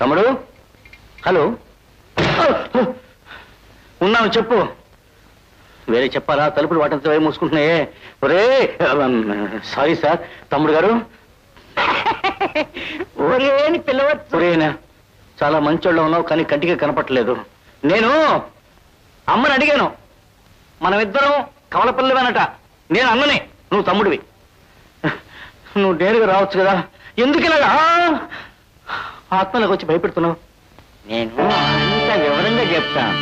తమ్ముడు హలో ఉన్నాను చెప్పు వేరే చెప్పాలా తలుపులు వాటంతో ఏం మూసుకుంటున్నాయే ఒరే సారీ సార్ తమ్ముడు గారు ఒరే అని పిలవచ్చు ఒరేనా చాలా మంచోళ్ళు ఉన్నావు కానీ కంటికి కనపట్టలేదు నేను అమ్మని అడిగాను మనమిద్దరం కవలపల్లివనట నేను అన్ననే నువ్వు తమ్ముడివి నువ్వు నేరుగా రావచ్చు కదా ఎందుకు ఇలాగా ఆత్మలకు వచ్చి భయపెడుతున్నావు నేను అంత వివరంగా చెప్తాను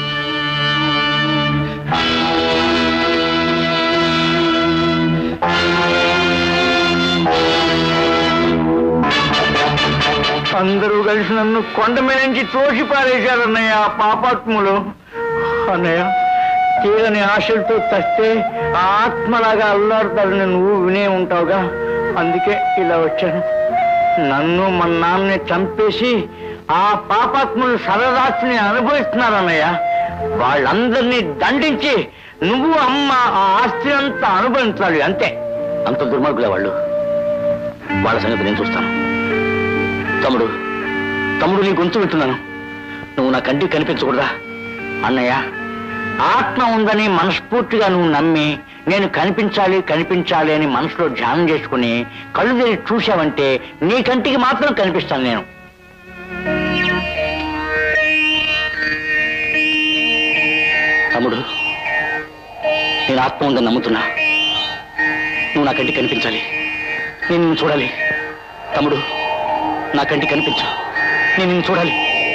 అందరూ కలిసి నన్ను కొండ మీద నుంచి తోసి పారేశారు అన్నయ్య ఆ పాపాత్ములు అన్నయ్య తీరని ఆశలతో తస్తే ఆ ఆత్మలాగా అల్లాడతారని నువ్వు వినే ఉంటావుగా అందుకే ఇలా వచ్చాను నన్ను మా నాన్నని చంపేసి ఆ పాపాత్ములు సరదాస్తిని అనుభవిస్తున్నారు అన్నయ్య వాళ్ళందరినీ దండించి నువ్వు అమ్మ ఆ ఆస్తి అంతా అనుభవించాలి అంతే అంత దుర్మార్గులే వాళ్ళు వాళ్ళ సంగతి నేను చూస్తాను తమ్ముడు తమ్ముడు నీ గొంతు వింటున్నాను నువ్వు నా కంటికి కనిపించకూడదా అన్నయ్య ఆత్మ ఉందని మనస్ఫూర్తిగా నువ్వు నమ్మి నేను కనిపించాలి కనిపించాలి అని మనసులో ధ్యానం చేసుకుని కళ్ళు తెరి చూశావంటే నీ కంటికి మాత్రం కనిపిస్తాను నేను తమ్ముడు నేను ఆత్మ ఉందని నమ్ముతున్నా నువ్వు నా కంటికి కనిపించాలి నేను నిన్ను చూడాలి తమ్ముడు నా కంటికి కనిపించు నేను నిన్ను చూడాలి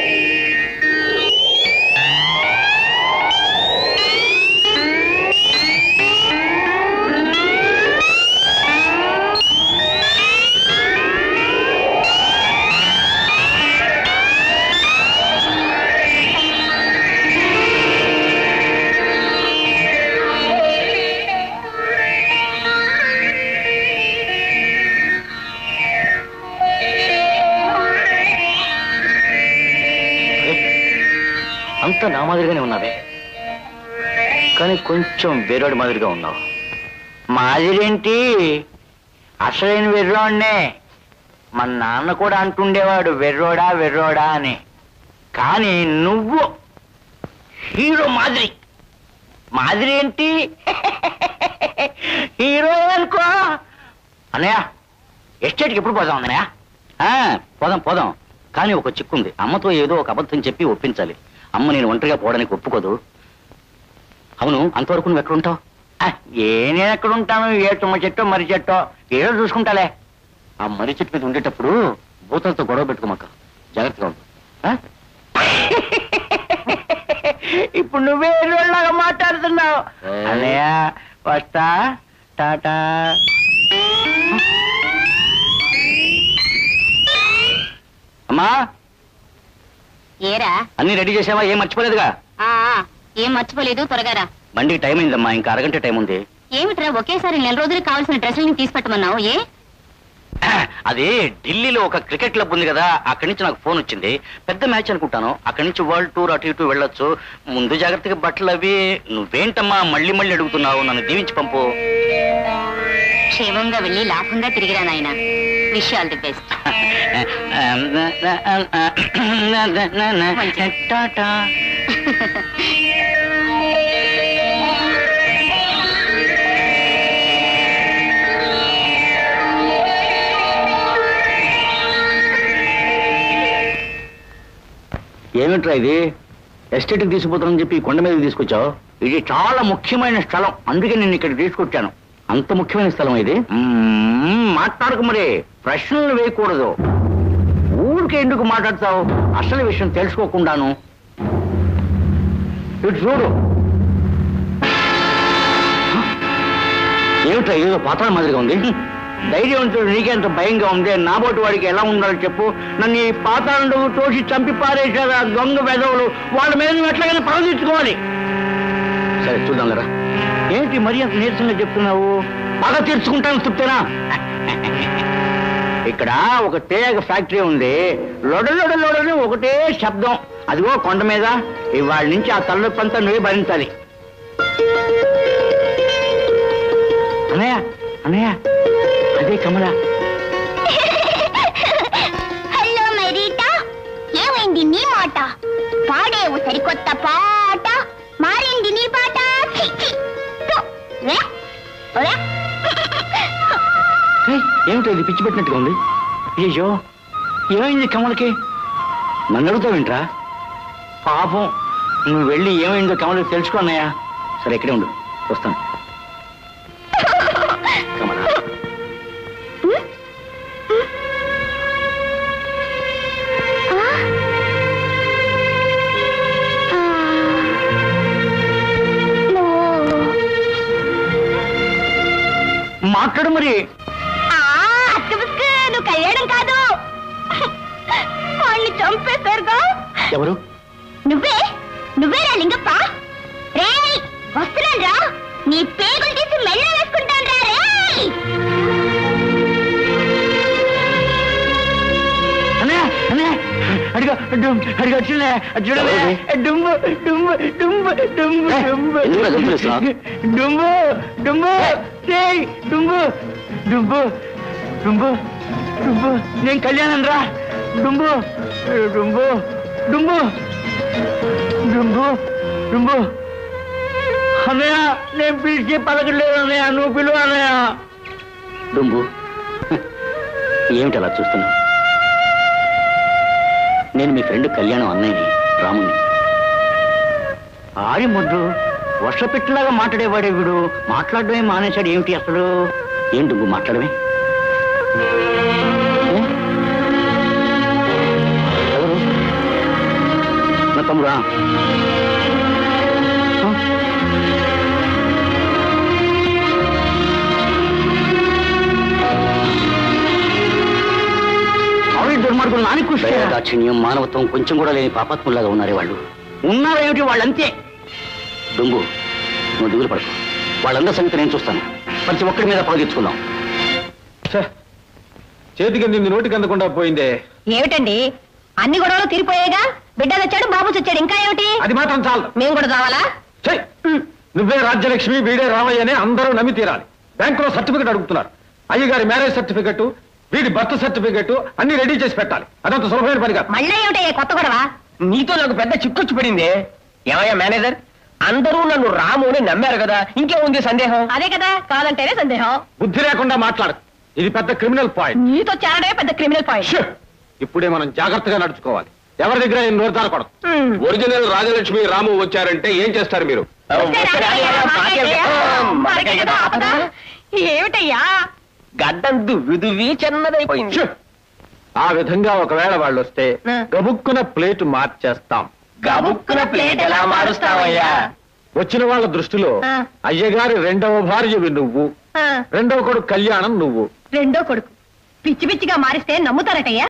అంతా నా మాదిరిగానే ఉన్నావే కానీ కొంచెం వేరేవాడి మాదిరిగా ఉన్నావు మాదిరేంటి అసలైన వెర్రోడ్నే మా నాన్న కూడా అంటుండేవాడు వెర్రోడా వెర్రోడా అని కానీ నువ్వు హీరో మాదిరి మాదిరి ఏంటి హీరో అనుకో అన్నయ్య ఎస్టేట్కి ఎప్పుడు పోదాం అన్నయ్య ఆ, పోదాం పోదాం కానీ ఒక చిక్కుంది అమ్మతో ఏదో ఒక అబద్ధం చెప్పి ఒప్పించాలి అమ్మ నేను ఒంటరిగా పోవడానికి ఒప్పుకోదు అవును అంతవరకు నువ్వు ఎక్కడ ఉంటావు ఏ నేను ఎక్కడ ఉంటాను ఏ తుమ్మ చెట్టో మర్రి చెట్టో ఏదో చూసుకుంటాలే ఆ మర్రి చెట్టు మీద ఉండేటప్పుడు భూతాలతో గొడవ పెట్టుకోమాక జాగ్రత్తగా ఉండు ఆ? ఇప్పుడు నువ్వే లాగా మాట్లాడుతున్నావు అన్నయ్య వస్తా టాటా అమ్మా ఏరా అన్ని రెడీ చేసావా ఏం మర్చిపోలేదుగా ఆ, ఆ, ఏం మర్చిపోలేదు త్వరగా రా బండికి టైం అయిందమ్మా ఇంకా అరగంట టైం ఉంది ఏమిట్రా ఒకేసారి నెల రోజులకు కావాల్సిన డ్రెస్సులు తీసుపెట్టమన్నావు ఏ అది ఢిల్లీలో ఒక క్రికెట్ క్లబ్ ఉంది కదా అక్కడి నుంచి నాకు ఫోన్ వచ్చింది పెద్ద మ్యాచ్ అనుకుంటాను అక్కడి నుంచి వరల్డ్ టూర్ అటు ఇటు వెళ్ళొచ్చు ముందు జాగ్రత్తగా బట్టలు అవి నువ్వేంటమ్మా మళ్ళీ మళ్ళీ అడుగుతున్నావు నన్ను దీవించి పంపు క్షేమంగా వెళ్ళి లాభంగా తిరిగిరా నాయన wish all the best tata ఏమిట్రా ఇది ఎస్టేట్కి తీసుకుపోతానని చెప్పి ఈ కొండ మీద తీసుకొచ్చావు ఇది చాలా ముఖ్యమైన స్థలం అందుకే నేను ఇక్కడ తీసుకొచ్చాను అంత ముఖ్యమైన స్థలం ఇది మ్మ్, మాట్లాడకు మరి ప్రశ్నలు వేయకూడదు ఊరికే ఎందుకు మాట్లాడతావు అసలు విషయం తెలుసుకోకుండాను ఇటు చూడు ఏమిట్రా ఏదో పాత్ర మాదిరిగా ఉంది ధైర్యవంతుడు నీకెంత భయంగా ఉంది నాబోటి వాడికి ఎలా ఉండాలో చెప్పు నన్ను ఈ పాతాళంలో తోసి చంపి పారేశారు ఆ దొంగ వెధవులు వాళ్ళ మీద నువ్వు ఎట్లాగైనా పగ తీర్చుకోవాలి సరే చూద్దాం లేరా ఏంటి మరి అంత నీరసంగా చెప్తున్నావు పగ తీర్చుకుంటాను చెప్తేనా ఇక్కడ ఒక తేగ ఫ్యాక్టరీ ఉంది లొడలొడ లొడని ఒకటే శబ్దం అదిగో కొండ మీద ఇవాళ నుంచి ఆ తలనొప్పంతా నువ్వే భరించాలి అన్నయ్య అన్నయ్య అదే కమల హలో మైరీటా ఏమైంది సరికొత్త పాట మారింది నీ పాట ఛీ, ఛీ. టు. రే. ఒరే. ఏయ్, ఏమిటో ఇది పిచ్చి పెట్టినట్టుగా ఉంది అయ్యో ఏమైంది కమలకి నన్ను అడుగుతావేంట్రా పాపం నువ్వు వెళ్ళి ఏమైందో కమలకి తెలుసుకో అన్నయ్య సరే ఇక్కడే ఉండు వస్తాను కమల ఆ. నువ్వు మాట్లాడు మరి ఆ, అక్కబుక్కు, నువ్వు కళ్యాణం కాదు వాళ్ళని చంపేశారుగా ఎవరు నువ్వే నువ్వేరా లింగప్ప రేయ్ వస్తున్నాను రా నీ పేగులు తీసి మెల్ల వేసుకుంటాను రా రేయ్ అన్నయ్య అన్నయ్య అడిగా డుమ్ అడిగా వచ్చిందే చూడలే డుంబు డుంబు డుంబు డుంబు డుంబు ఎందుకురా గంతులేస్తున్నావ్? డుంబు డుంబు ఏయ్ డుంబు డుంబు డుంబు డుంబు నేను కళ్యాణం రా డుంబు డుంబు డుంబు డుంబు డుంబు అన్నయ్య నేను పిలిచి పలకలేదు అన్నయ్య నువ్వు పిలువ అన్నయ్య డుంబు ఏమిటి అలా చూస్తున్నావు నేను మీ ఫ్రెండ్ కళ్యాణం అన్నయ్యని రాముని ఆడి ముద్దు వర్ష పెట్టిలాగా మాట్లాడేవాడే వీడు మాట్లాడడమే మానేశాడు ఏమిటి అసలు ఏం డుంబు మాట్లాడమే ఏ? ఎవరు? నా తమ్ముడా ఆ? ఆవిడ దుర్మార్గులు నాని దయ, దాక్షిణ్యం మానవత్వం కొంచెం కూడా లేని పాపాత్ములాగా ఉన్నారే వాళ్ళు ఉన్నారేమిటి వాళ్ళంతే డుంబు నువ్వు దిగులు పడకు వాళ్ళందరి సంగతి నేను చూస్తాను ప్రతి ఒక్కడి మీద పగ తెచ్చుకుందాం చేతికి అందింది నోటికి అందకుండా పోయిందే ఏమిటండి అన్ని గొడవలు తీరిపోయాగా బిడ్డ వచ్చాడు బాబు చచ్చాడు ఇంకా ఏమిటి అది మాత్రం చాలు మేము కూడా కావాలా ఛై! నువ్వే రాజ్యలక్ష్మి వీడే రామయ్య అని అందరూ నమ్మి తీరాలి బ్యాంకులో సర్టిఫికెట్ అడుగుతున్నారు అయ్యగారి మ్యారేజ్ సర్టిఫికెట్ వీడి బర్త్ సర్టిఫికెట్ అన్ని రెడీ చేసి పెట్టాలి అదంత సులభమైన పని కాదు మళ్ళీ ఏమిటయ్యా కొత్త గొడవ నీతో నాకు పెద్ద చిక్కొచ్చి పడింది ఏమయ్యా మేనేజర్ అందరూ నన్ను రాము అని నమ్మారు కదా ఇంకేముంది సందేహం అదే కదా కాదంటేనే సందేహం బుద్ధి లేకుండా మాట్లాడు ఇది పెద్ద క్రిమినల్ పాయింట్ నీతో చేరడమే పెద్ద క్రిమినల్ పాయింట్ ష్! ఇప్పుడే మనం జాగ్రత్తగా నడుచుకోవాలి ఎవరి దగ్గర ఏం నోరు జారకూడదు ఒరిజినల్ రాజలక్ష్మి రాము వచ్చారంటే ఏం చేస్తారు మీరు ఏమిటయ్యా గడ్డం దువ్వి దువ్వి చిన్నదైపోయింది ష్! ఆ విధంగా ఒకవేళ వాళ్ళు వస్తే ఆ. గబుక్కున ప్లేట్ మార్చేస్తాం గబుక్కున ప్లేట్ ఎలా మారుస్తావయ్యా వచ్చిన వాళ్ళ దృష్టిలో ఆ. అయ్యగారి రెండవ భార్యవి నువ్వు రెండవ కొడుకు కళ్యాణం నువ్వు రెండో కొడుకు పిచ్చి పిచ్చిగా మారిస్తే నమ్ముతారటయ్యా